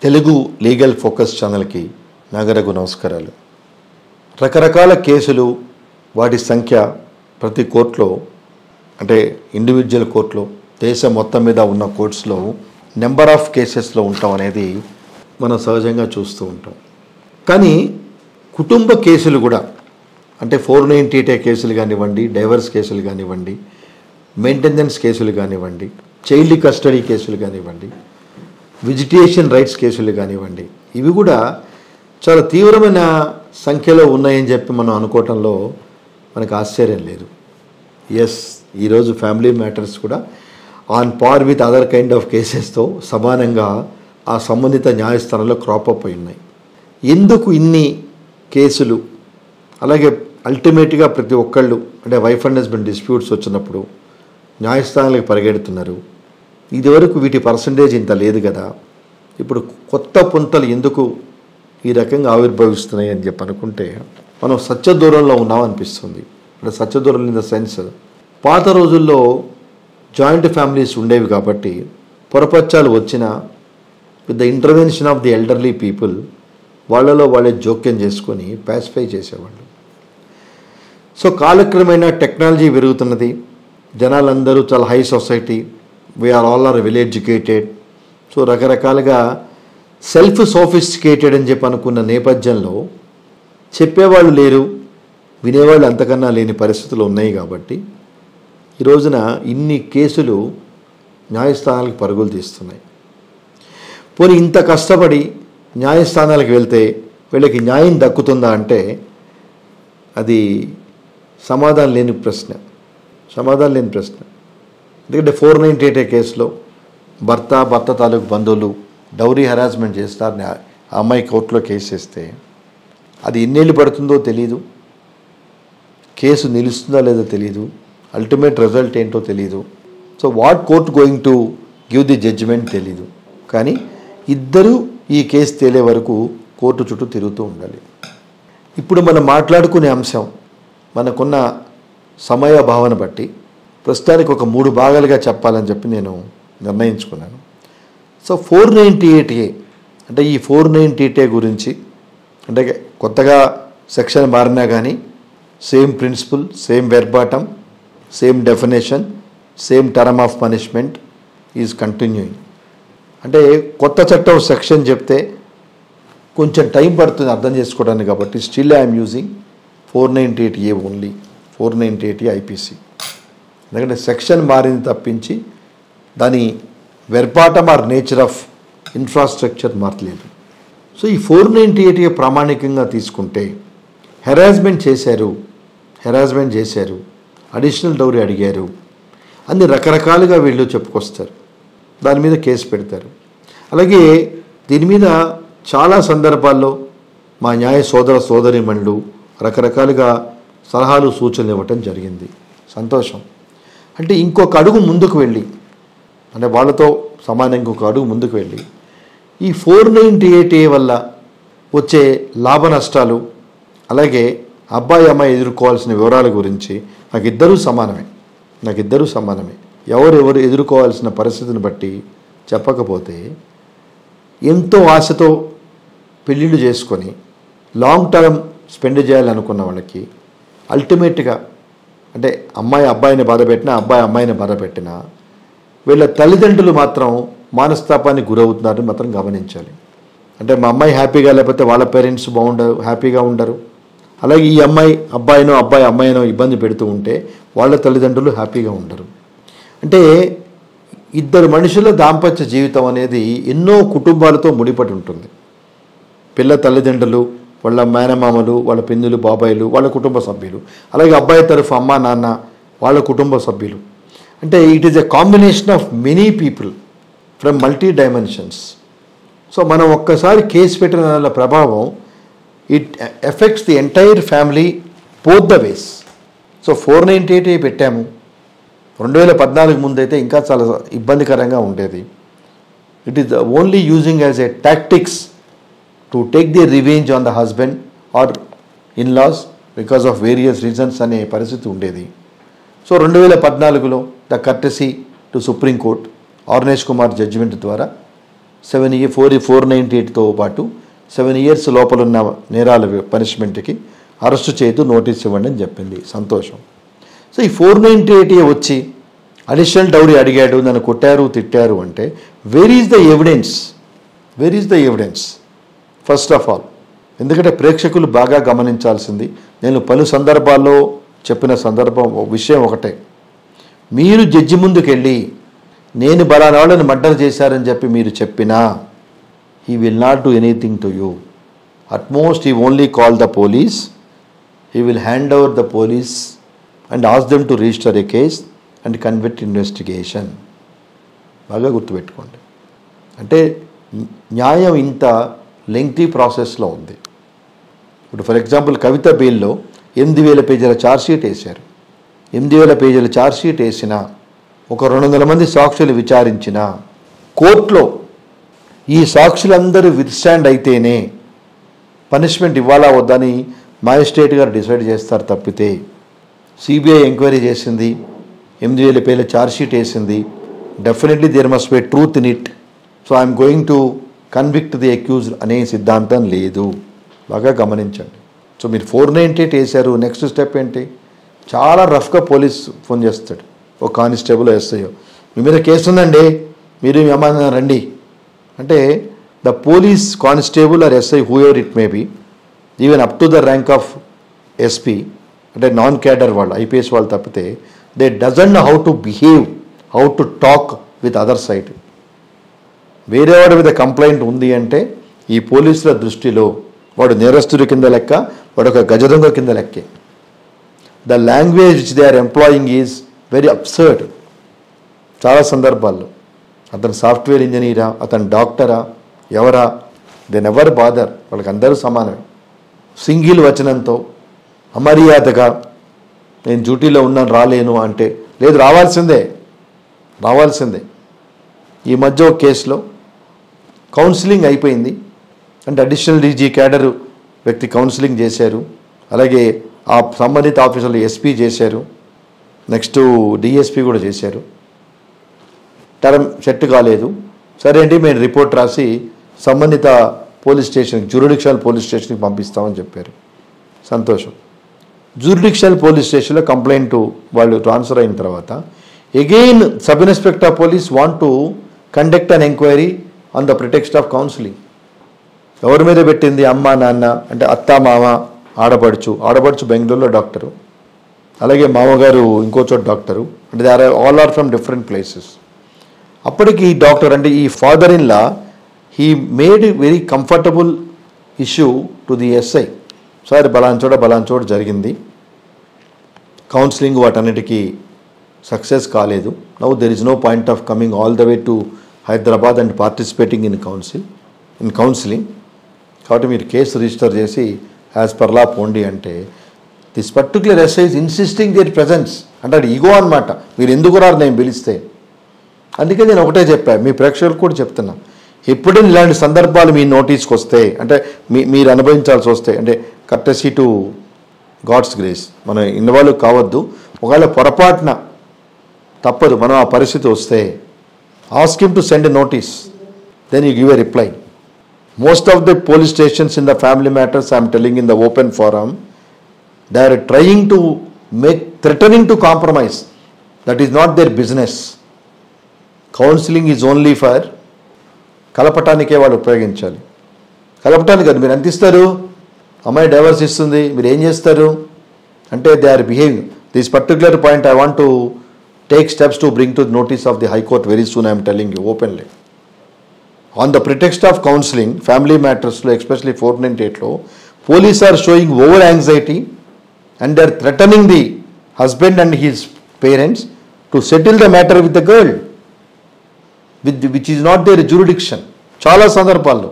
Telugu legal focus ఛానల్కి నాగరకు నమస్కారాలు రకరకాల కేసులు వాటి సంఖ్య ప్రతి కోర్టులో అంటే ఇండివిజువల్ కోర్టులో దేశం మొత్తం మీద ఉన్న కోర్ట్స్లో నెంబర్ ఆఫ్ కేసెస్లో ఉంటాం అనేది మనం సహజంగా చూస్తూ ఉంటాం కానీ కుటుంబ కేసులు కూడా అంటే ఫోర్ నైంటీ టే కేసులు కానివ్వండి డైవర్స్ కేసులు కానివ్వండి మెయింటెనెన్స్ కేసులు కానివ్వండి చైల్డ్ కస్టడీ కేసులు కానివ్వండి విజిటేషన్ రైట్స్ కేసులు కానివ్వండి ఇవి కూడా చాలా తీవ్రమైన సంఖ్యలో ఉన్నాయని చెప్పి మనం అనుకోవటంలో మనకు ఆశ్చర్యం లేదు ఎస్ ఈరోజు ఫ్యామిలీ మ్యాటర్స్ కూడా on par with other kind of కేసెస్తో సమానంగా ఆ సంబంధిత న్యాయస్థానంలో క్రాప్ అప్ అయి ఉన్నాయి ఎందుకు ఇన్ని కేసులు అలాగే అల్టిమేట్గా ప్రతి ఒక్కళ్ళు అంటే వైఫ్ అండ్ హస్బెండ్ డిస్ప్యూట్స్ వచ్చినప్పుడు న్యాయస్థానాలకు పరిగెడుతున్నారు ఇదివరకు వీటి పర్సంటేజ్ ఇంత లేదు కదా ఇప్పుడు కొత్త పుంతలు ఎందుకు ఈ రకంగా ఆవిర్భవిస్తున్నాయి అని చెప్పి అనుకుంటే మనం సత్య దూరంలో ఉన్నాం అనిపిస్తుంది అంటే సత్య దూరం ఇన్ ద సెన్స్ పాత రోజుల్లో జాయింట్ ఫ్యామిలీస్ ఉండేవి కాబట్టి పొరపచ్చాలు వచ్చినా with the intervention of the elderly people వాళ్ళలో వాళ్ళే జోక్యం చేసుకొని పాసిఫై చేసేవాళ్ళు సో కాలక్రమేణా టెక్నాలజీ పెరుగుతున్నది జనాలందరూ చాలా high society we are all are well educated so రకరకాలుగా సెల్ఫ్ సోఫిస్టికేటెడ్ అని చెప్పి అనుకున్న నేపథ్యంలో చెప్పేవాళ్ళు లేరు వినేవాళ్ళు అంతకన్నా లేని పరిస్థితులు ఉన్నాయి కాబట్టి ఈ రోజున ఇన్ని కేసులు న్యాయస్థానాలకు పరుగులు తీస్తున్నాయి పోనీ ఇంత కష్టపడి న్యాయస్థానాలకు వెళ్తే వీళ్ళకి న్యాయం దక్కుతుందా అంటే అది సమాధానం లేని ప్రశ్న సమాధానం లేని ప్రశ్న ఎందుకంటే ఫోర్ నైంటీ ఎయిట్ కేసులో భర్త భర్త తాలూకు బంధువులు డౌరీ హెరాస్మెంట్ చేస్తారని ఆ అమ్మాయి కోర్టులో కేసు వేస్తే అది ఎన్నేళ్ళు పడుతుందో తెలియదు కేసు నిలుస్తుందో లేదో తెలియదు అల్టిమేట్ రిజల్ట్ ఏంటో తెలియదు so what court going to give the judgment తెలీదు కానీ ఇద్దరూ ఈ కేసు తేలే వరకు కోర్టు చుట్టూ తిరుగుతూ ఉండాలి ఇప్పుడు మనం మాట్లాడుకునే అంశం మనకున్న సమయ భావన బట్టి ప్రస్తుతానికి ఒక మూడు భాగాలుగా చెప్పాలని చెప్పి నేను నిర్ణయించుకున్నాను so four ninety eight A అంటే ఈ ఫోర్ నైంటీ ఎయిట్ ఏ గురించి అంటే కొత్తగా సెక్షన్ మారినా కానీ same principle same verbatim same definition same term of punishment is continuing అంటే కొత్త చట్టం సెక్షన్ చెప్తే కొంచెం టైం పడుతుంది అర్థం చేసుకోవడానికి కాబట్టి still I'm using four ninety eight A only four ninety eight IPC ఎందుకంటే సెక్షన్ మారింది తప్పించి దాని verbatim or nature of infrastructure మారలేదు సో ఈ ఫోర్ నైంటీ ఎయిట్ ప్రామాణికంగా తీసుకుంటే హెరాస్మెంట్ చేశారు హెరాస్మెంట్ చేశారు అడిషనల్ డౌరీ అడిగారు అన్ని రకరకాలుగా వీళ్ళు చెప్పుకొస్తారు దాని మీద కేసు పెడతారు అలాగే దీని మీద చాలా సందర్భాల్లో మా న్యాయ సోదర సోదరిమణులు రకరకాలుగా సలహాలు సూచనలు ఇవ్వటం జరిగింది సంతోషం అంటే ఇంకొక అడుగు ముందుకు వెళ్ళి అంటే వాళ్ళతో సమానంగా ఇంకొక అడుగు ముందుకు వెళ్ళి ఈ ఫోర్ నైంటీ ఎయిట్ ఏ వల్ల వచ్చే లాభ నష్టాలు అలాగే అబ్బాయి అమ్మాయి ఎదుర్కోవాల్సిన వివరాల గురించి నాకు ఇద్దరూ సమానమే నాకు ఇద్దరూ సమానమే ఎవరెవరు ఎదుర్కోవాల్సిన పరిస్థితిని బట్టి చెప్పకపోతే ఎంతో ఆశతో పెళ్ళిళ్ళు చేసుకొని లాంగ్ టర్మ్ స్పెండ్ చేయాలనుకున్న వాళ్ళకి అల్టిమేట్గా అంటే అమ్మాయి అబ్బాయిని బాధ పెట్టినా అబ్బాయి అమ్మాయిని బాధ పెట్టినా వీళ్ళ తల్లిదండ్రులు మాత్రం మానస్తాపానికి గురవుతున్నారని మాత్రం గమనించాలి అంటే మా అమ్మాయి హ్యాపీగా లేకపోతే వాళ్ళ పేరెంట్స్ బాగుండరు హ్యాపీగా ఉండరు అలాగే ఈ అమ్మాయి అబ్బాయినో అబ్బాయి అమ్మాయినో ఇబ్బంది పెడుతూ ఉంటే వాళ్ళ తల్లిదండ్రులు హ్యాపీగా ఉండరు అంటే ఇద్దరు మనుషుల దాంపత్య జీవితం అనేది ఎన్నో కుటుంబాలతో ముడిపడి ఉంటుంది పిల్ల తల్లిదండ్రులు వాళ్ళ మేనమామలు వాళ్ళ పిన్నులు బాబాయిలు వాళ్ళ కుటుంబ సభ్యులు అలాగే అబ్బాయి తరఫు అమ్మ నాన్న వాళ్ళ కుటుంబ సభ్యులు అంటే it is a combination of many people from multi dimensions so మనం ఒక్కసారి కేసు పెట్టిన దాని ప్రభావం it effects the entire family both the ways so four ninety eight పెట్టాము రెండు వేల పద్నాలుగు ముందు అయితే ఇంకా చాలా ఇబ్బందికరంగా ఉండేది it is only using as a tactics to take the revenge on the husband or in laws because of various reasons అనే పరిస్థితి ఉండేది సో రెండు వేల పద్నాలుగులో the courtesy to supreme court Arnesh Kumar judgment ద్వారా seven year four four ninety ఎయిట్తో పాటు seven years లోపల ఉన్న నేరాల పనిష్మెంట్కి అరెస్టు చేయొద్దు నోటీస్ ఇవ్వండి అని చెప్పింది సంతోషం సో ఈ ఫోర్ నైంటీ ఎయిట్ వచ్చి అడిషనల్ డౌరీ అడిగాడు నన్ను కొట్టారు తిట్టారు అంటే where is the evidence where is the evidence first of all ఎందుకంటే ప్రేక్షకులు బాగా గమనించాల్సింది నేను పలు సందర్భాల్లో చెప్పిన సందర్భం విషయం ఒకటే మీరు జడ్జి ముందుకు వెళ్ళి నేను బలానా వాళ్ళని మర్డర్ చేశారని చెప్పి మీరు చెప్పినా he will not do anything to you at most he only call the police he will hand over the police and ask them to register a case and conduct investigation బాగా గుర్తుపెట్టుకోండి అంటే న్యాయం ఇంత లెంగ్తీ ప్రాసెస్లో ఉంది ఇప్పుడు ఫర్ ఎగ్జాంపుల్ కవిత బెయిల్లో ఎనిమిది వేల పేజీల ఛార్జ్షీట్ వేశారు ఎనిమిది వేల పేజీల ఛార్జ్షీట్ వేసిన ఒక రెండు వందల మంది సాక్షులు విచారించిన కోర్టులో ఈ సాక్షులందరూ విత్స్టాండ్ అయితేనే పనిష్మెంట్ ఇవ్వాలా వద్దని మ్యాజిస్ట్రేట్ గారు డిసైడ్ చేస్తారు తప్పితే సిబిఐ ఎంక్వైరీ చేసింది ఎనిమిది వేల పేర్ల ఛార్జ్షీట్ వేసింది definitely there must be truth in it so I'm going to convict the accused అనే సిద్ధాంతం లేదు బాగా గమనించండి సో మీరు ఫోర్ నైంటీ ఎయిట్ వేశారు నెక్స్ట్ స్టెప్ ఏంటి చాలా రఫ్గా పోలీస్ ఫోన్ చేస్తాడు ఒక కానిస్టేబుల్ ఎస్ఐయో మీ మీద కేసు ఉందండి మీరు మీ అమ్మ రండి అంటే the police constable or SI who ever it may be even up to the rank of SP అంటే నాన్ క్యాడర్ వాళ్ళు ఐపీఎస్ వాళ్ళు తప్పితే they doesn't how to behave how to talk with other side వేరే వాడి మీద complaint ఉంది అంటే ఈ పోలీసుల దృష్టిలో వాడు నేరస్తుడి కింద లెక్క వాడు ఒక గజదొంగ కింద లెక్కే the language which they are employing is very absurd చాలా సందర్భాల్లో అతను సాఫ్ట్వేర్ ఇంజనీరా అతను డాక్టరా ఎవరా దెన్ ఎవర్ బాదర్ వాళ్ళకి అందరూ సమానమే సింగిల్ వచనంతో అమర్యాదగా నేను డ్యూటీలో ఉన్నాను రాలేను అంటే లేదు రావాల్సిందే రావాల్సిందే ఈ మధ్య ఒక కేసులో కౌన్సిలింగ్ అయిపోయింది అంటే అడిషనల్ డీజీ క్యాడర్ వ్యక్తి కౌన్సిలింగ్ చేశారు అలాగే ఆ సంబంధిత ఆఫీసర్లు ఎస్పీ చేశారు నెక్స్ట్ డిఎస్పీ కూడా చేశారు టర్మ్ సెట్ కాలేదు సరే అండి మేము రిపోర్ట్ రాసి సంబంధిత పోలీస్ స్టేషన్కి జ్యూరిడిక్షనల్ పోలీస్ స్టేషన్కి పంపిస్తామని చెప్పారు సంతోషం జ్యూరిడిక్షనల్ పోలీస్ స్టేషన్లో కంప్లైంట్ వాళ్ళు ట్రాన్స్ఫర్ అయిన తర్వాత again sub inspector police want to conduct an enquiry on the pretext of counselling ఎవరి మీద పెట్టింది అమ్మ నాన్న అంటే అత్త మామ ఆడపడుచు ఆడపడుచు బెంగళూరులో డాక్టరు అలాగే మామగారు ఇంకో చోట డాక్టరు అంటే they are all are from different places అప్పటికి ఈ డాక్టర్ అంటే ఈ father in law he made very comfortable issue to the SI sir బలాన్ చోట బలాన్ చోట జరిగింది కౌన్సిలింగ్ వాటన్నిటికీ సక్సెస్ కాలేదు now there is no point of coming all the way to Hyderabad and participating in council in counselling కాబట్టి మీరు case register చేసి యాజ్ పర్లా పోండి అంటే this particular SI is insisting there presence అంటే అది ఈగో అనమాట మీరు ఎందుకు రారు నేను పిలిస్తే అందుకే నేను ఒకటే చెప్పా మీ ప్రేక్షకులకు కూడా చెప్తున్నా ఎప్పుడైనా ఇలాంటి సందర్భాలు మీ నోటీస్కి వస్తే అంటే మీ మీరు అనుభవించాల్సి వస్తే అంటే కట్టెసీ టు గాడ్స్ గ్రేస్ మనం ఇన్వాల్వ్ కావద్దు ఒకవేళ పొరపాటున తప్పదు మనం ఆ పరిస్థితి వస్తే ask to send a notice then you give a reply most of the police stations in the family matters I'm telling in the open forum they are trying to make threatening to compromise that is not their business counselling is only for కలపటానికే వాళ్ళు ఉపయోగించాలి కలపటానికి కాదు మీరు ఎంత ఇస్తారు అమ్మాయి divorce ఇస్తుంది మీరు ఏం చేస్తారు అంటే they are behaving this particular point I want to take steps to bring to notice of the high court very soon I'm telling you openly on the pretext of counselling family మ్యాటర్స్లో especially four ninety ఎయిట్లో police are showing over anxiety and they are threatening the husband and his parents to settle the matter with the girl with which is not their jurisdiction చాలా సందర్భాల్లో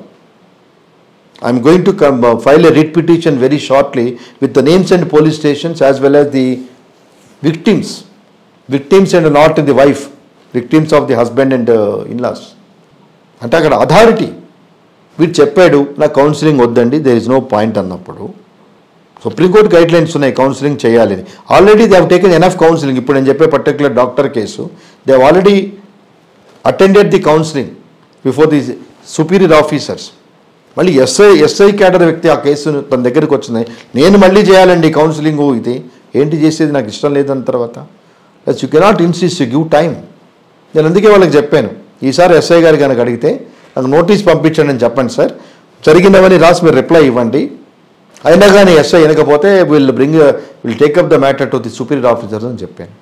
I'm going to come file a writ petition very shortly with the names and police stations as well as the victims victims and not the wife victims of the husband and in laws అంటే అక్కడ authority వీడు చెప్పాడు నాకు counselling వద్దండి there is no point అన్నప్పుడు supreme court guidelines ఉన్నాయి counselling చేయాలి already they have taken enough counselling ఇప్పుడు నేను చెప్పే particular doctor case they have already attended the counselling before the superior officers మళ్ళీ ఎస్ఐ ఎస్ఐ క్యాడర్ వ్యక్తి ఆ కేసును తన దగ్గరికి వచ్చింది నేను మళ్ళీ చేయాలండి కౌన్సిలింగ్ ఇది ఏంటి చేసేది నాకు ఇష్టం లేదని తర్వాత you cannot insist you give time నేను అందుకే వాళ్ళకి చెప్పాను ఈసారి ఎస్ఐ గారు కనుక అడిగితే నాకు నోటీస్ పంపించండి అని చెప్పండి సార్ జరిగినవని రాసి మీరు రిప్లై ఇవ్వండి అయినా కానీ ఎస్ఐ వినకపోతే will bring will take up the matter to the superior officers అని చెప్పాను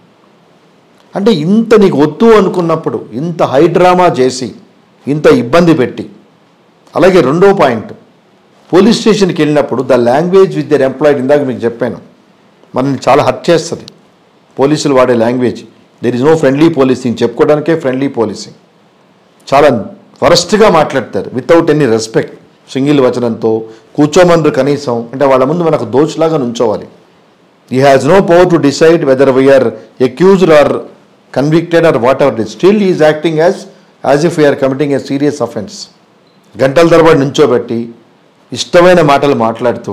అంటే ఇంత నీకు వద్దు అనుకున్నప్పుడు ఇంత హై డ్రామా చేసి ఇంత ఇబ్బంది పెట్టి అలాగే రెండో పాయింట్ పోలీస్ స్టేషన్కి వెళ్ళినప్పుడు the language with there employed ఇందాక మీకు చెప్పాను మనల్ని చాలా హర్ట్ చేస్తుంది పోలీసులు వాడే language there is no friendly policing చెప్పుకోవడానికే ఫ్రెండ్లీ పోలీసింగ్ చాలా వరస్ట్గా మాట్లాడతారు వితౌట్ ఎనీ రెస్పెక్ట్ సింగిల్ వచనంతో కూర్చోమన్నారు కనీసం అంటే వాళ్ళ ముందు మనకు దోచులాగా నుంచోవాలి he has no power to decide whether we are accused or convicted or what ever it still is acting as as if we are committing a serious offence గంటల తరబడి నుంచోబెట్టి ఇష్టమైన మాటలు మాట్లాడుతూ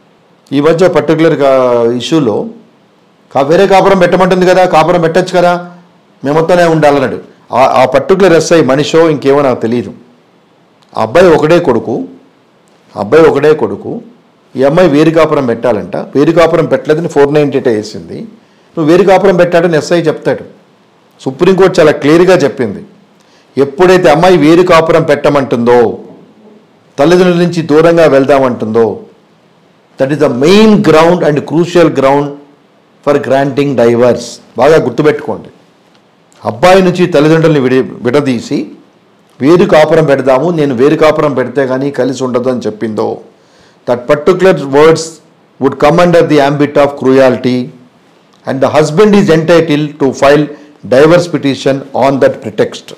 ఈ మధ్య పర్టికులర్ ఇష్యూలో కా వేరే కాపురం పెట్టమంటుంది కదా కాపురం పెట్టచ్చు కదా మేమొత్తనే ఉండాలన్నాడు ఆ- ఆ పర్టికులర్ ఎస్ఐ మనిషో ఇంకేమో నాకు తెలియదు ఆ అబ్బాయి ఒకడే కొడుకు ఆ అబ్బాయి ఒకడే కొడుకు ఈ అమ్మాయి వేరు కాపురం పెట్టాలంట వేరు కాపురం పెట్టలేదని ఫోర్ నైంటీ ఎయిట్ వేసింది నువ్వు వేరు కాపురం పెట్టాడని ఎస్ఐ చెప్తాడు సుప్రీంకోర్టు చాలా క్లియర్గా చెప్పింది ఎప్పుడైతే అమ్మాయి వేరు కాపురం పెట్టమంటుందో తల్లిదండ్రుల నుంచి దూరంగా వెళ్దామంటుందో that is the main ground and crucial ground for granting divorce బాగా గుర్తుపెట్టుకోండి అబ్బాయి నుంచి తల్లిదండ్రుల్ని విడి విడదీసి వేరు కాపురం పెడదాము నేను వేరు కాపురం పెడితే కానీ కలిసి ఉండదు అని చెప్పిందో that particular words would come under the ambit of cruelty and the husband is entitle to file divorce petition on that pretext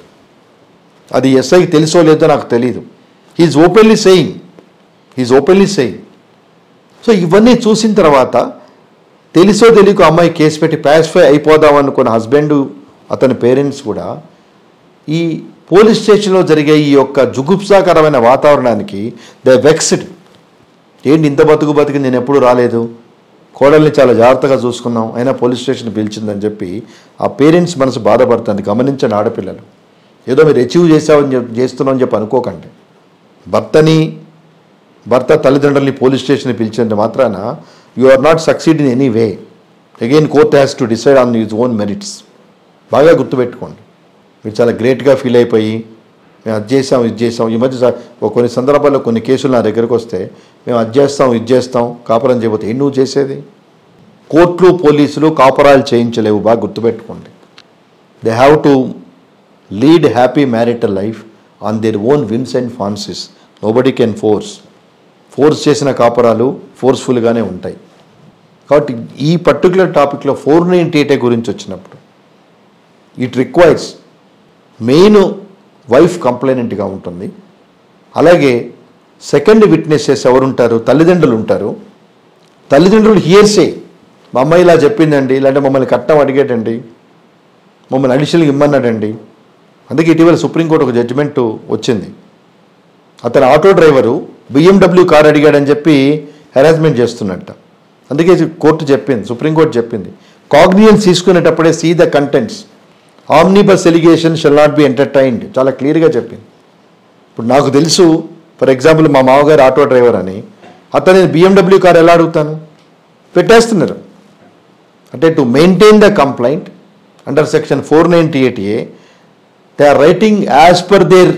అది ఎస్ఐకి తెలుసో లేదో నాకు తెలియదు he's openly saying he's openly saying so ఇవన్నీ చూసిన తర్వాత తెలుసో తెలియక అమ్మాయి కేసు పెట్టి ప్యాసిఫై అయిపోదాం అనుకున్న హస్బెండ్ అతని పేరెంట్స్ కూడా ఈ పోలీస్ స్టేషన్లో జరిగే ఈ యొక్క జుగుప్సాకరమైన వాతావరణానికి ద వెక్స్డ్ ఏంటి ఇంత బతుకు బతికి నేను ఎప్పుడు రాలేదు కోడల్ని చాలా జాగ్రత్తగా చూసుకున్నాం అయినా పోలీస్ స్టేషన్ పిలిచిందని చెప్పి ఆ పేరెంట్స్ మనసు బాధపడుతుంది గమనించండి ఆడపిల్లలు ఏదో మీరు అచీవ్ చేసామని చెప్పి చేస్తున్నాం అని చెప్పి అనుకోకండి భర్తని భర్త తల్లిదండ్రుల్ని పోలీస్ స్టేషన్ పిలిచినంత మాత్రాన you are not succeed in any way again court has to decide on its own merits బాగా గుర్తుపెట్టుకోండి మీరు చాలా గ్రేట్గా ఫీల్ అయిపోయి మేము అది చేసాం ఇది చేసాం ఈ మధ్య స- ఒక కొన్ని సందర్భాల్లో కొన్ని కేసులు నా దగ్గరకు వస్తే మేము అది చేస్తాం ఇది చేస్తాం కాపురం చేయబోతే ఏం నువ్వు చేసేది కోర్టులు పోలీసులు కాపురాలు చేయించలేవు బాగా గుర్తుపెట్టుకోండి they have to lead happy marital life on their own whims and fancies nobody can force force చేసిన కాపురాలు ఫోర్స్ఫుల్గానే ఉంటాయి కాబట్టి ఈ పర్టికులర్ టాపిక్లో ఫోర్ నైంటీ ఎయిట్ గురించి వచ్చినప్పుడు ఇట్ రిక్వైర్స్ మెయిన్ వైఫ్ కంప్లైనెంట్గా ఉంటుంది అలాగే సెకండ్ విట్నెసెస్ ఎవరుంటారు తల్లిదండ్రులు ఉంటారు తల్లిదండ్రులు హియర్సే మా అమ్మాయి ఇలా చెప్పిందండి ఇలాంటి మమ్మల్ని కట్నం అడిగేటండి మమ్మల్ని అడిషనల్గా ఇమ్మన్నాడండి అందుకే ఇటీవల సుప్రీంకోర్టు ఒక జడ్జిమెంట్ వచ్చింది అతను ఆటో డ్రైవరు బిఎండబ్ల్యూ కార్ అడిగాడని చెప్పి హెరాస్మెంట్ చేస్తున్నట్ట అందుకే ఇది కోర్టు చెప్పింది సుప్రీంకోర్టు చెప్పింది కాగ్నియన్స్ తీసుకునేటప్పుడే see the contents omnibus allegation shall not be entertained చాలా క్లియర్గా చెప్పింది ఇప్పుడు నాకు తెలుసు ఫర్ ఎగ్జాంపుల్ మా మామగారు ఆటో డ్రైవర్ అని అతను నేను బిఎండబ్ల్యూ కార్ ఎలా అడుగుతాను పెట్టేస్తున్నారు అంటే to maintain the complaint under section four ninety eight A they are writing as per their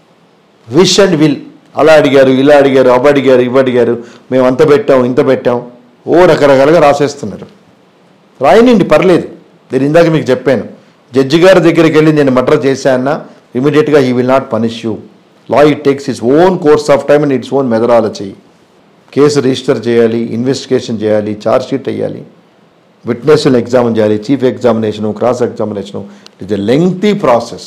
wish and will అలా అడిగారు ఇలా అడిగారు అవి అడిగారు ఇవి అడిగారు మేము అంత పెట్టాం ఇంత పెట్టాం ఓ రకరకాలుగా రాసేస్తున్నారు రాయనండి పర్లేదు నేను ఇందాక మీకు చెప్పాను జడ్జి గారి దగ్గరికి వెళ్ళి నేను మర్డర్ చేశానా ఇమీడియట్గా he will not punish you law it takes its own course of time and its own methodology case register చేయాలి ఇన్వెస్టిగేషన్ చేయాలి ఛార్జ్ షీట్ వేయాలి విట్నెస్లను ఎగ్జామిన్ చేయాలి chief examination cross examination it's a lengthy process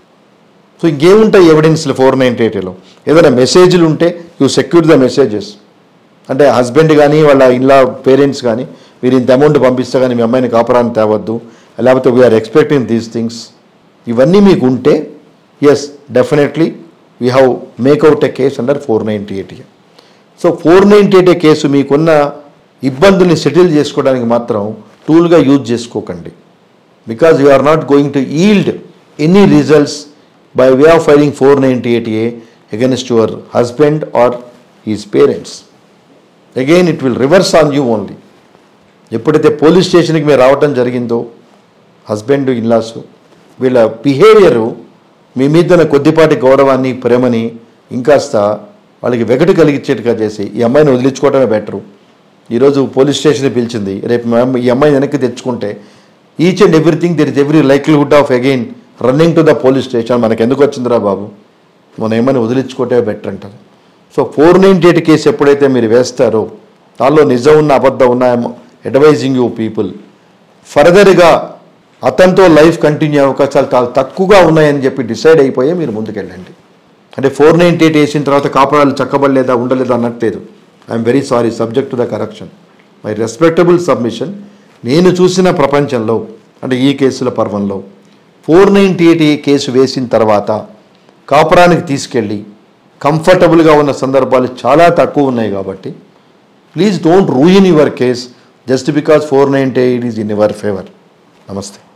so ఇంకేముంటాయి ఎవిడెన్స్లు four ninety ఎయిట్లో ఏదైనా మెసేజ్లు ఉంటే యూ సెక్యూర్ ద మెసేజెస్ అంటే హస్బెండ్ కానీ వాళ్ళ ఇల్లా పేరెంట్స్ కానీ మీరు ఇంత అమౌంట్ పంపిస్తే కానీ మీ అమ్మాయిని కాపురాన్ని తేవద్దు లేకపోతే వీఆర్ ఎక్స్పెక్టింగ్ దీస్ థింగ్స్ ఇవన్నీ మీకు ఉంటే yes definitely we have make out a case under four ninety eight so four ninety eight case మీకున్న ఇబ్బందుల్ని సెటిల్ చేసుకోవడానికి మాత్రం టూల్గా యూజ్ చేసుకోకండి because you are not going to yield any results by way of filing four ninety eight A against your husband or his parents. Again, it will reverse on you only. ఎప్పుడైతే police స్టేషన్కి మీరు రావటం జరిగిందో husband in laws వీళ్ళ behaviour మీ మీద కొద్దిపాటి గౌరవాన్ని ప్రేమని ఇంకాస్త వాళ్ళకి వెగటు కలిగించేట్టుగా చేసి ఈ అమ్మాయిని వదిలించుకోవడమే బెటరు ఈరోజు పోలీస్ స్టేషన్ పిలిచింది రేపు మా అమ్మ- ఈ అమ్మాయిని వెనక్కి తెచ్చుకుంటే each and everything there is every likelihood of again running to the police station మనకు ఎందుకు వచ్చిందిరా బాబు మనం ఏమైనా వదిలించుకోవటమే బెటర్ అంటారు so four ninety eight case ఎప్పుడైతే మీరు వేస్తారో దానిలో నిజం ఉన్న అబద్ధం ఉన్నాయేమో అడ్వైజింగ్ యూ పీపుల్ ఫర్దర్గా అతనితో లైఫ్ కంటిన్యూ అయ్యే అవకాశాలు చాలా తక్కువగా ఉన్నాయని చెప్పి డిసైడ్ అయిపోయి మీరు ముందుకెళ్ళండి అంటే ఫోర్ నైంటీ ఎయిట్ వేసిన తర్వాత కాపురాలు చక్కబడలేదా ఉండలేదా అన్నట్లేదు I'm very sorry subject to the correction my respectable submission నేను చూసిన ప్రపంచంలో అంటే ఈ కేసుల పర్వంలో ఫోర్ నైంటీ ఎయిట్ కేసు వేసిన తర్వాత కాపురానికి తీసుకెళ్ళి కంఫర్టబుల్గా ఉన్న సందర్భాలు చాలా తక్కువ ఉన్నాయి కాబట్టి please don't ruin your case just because four ninety eight is in your favour నమస్తే